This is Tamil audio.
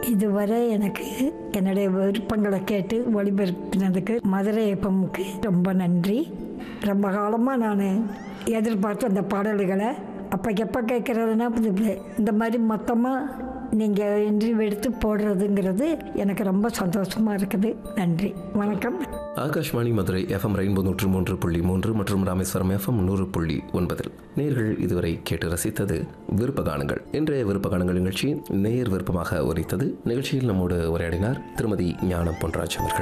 இதுவரை எனக்கு என்னுடைய விருப்பங்களை கேட்டு ஒளிபரப்பினதுக்கு மதுரை எஃப்எம்முக்கு ரொம்ப நன்றி ரொம்ப காலமாக நான் எதிர்பார்த்த அந்த பாடல்களை அப்போ எப்போ கேட்குறதுனா இந்த மாதிரி மொத்தமாக நீங்கள் இன்டர்வியூ எடுத்து போடுறதுங்கிறது எனக்கு ரொம்ப சந்தோஷமாக இருக்குது நன்றி வணக்கம் ஆகாஷ்வாணி மதுரை எஃப்எம் ரெயின்போ நூற்று மூன்று புள்ளி மூன்று மற்றும் ராமேஸ்வரம் எஃப்எம் நூறு புள்ளி ஒன்பதில் நேர்கள் இதுவரை கேட்டு ரசித்தது விருப்ப கானங்கள் இன்றைய விருப்ப கானங்கள் நிகழ்ச்சி நேர் விருப்பமாக உரைத்தது நிகழ்ச்சியில் நம்மோடு உரையாடினார் திருமதி ஞானம் பொன்ராஜ் அவர்கள்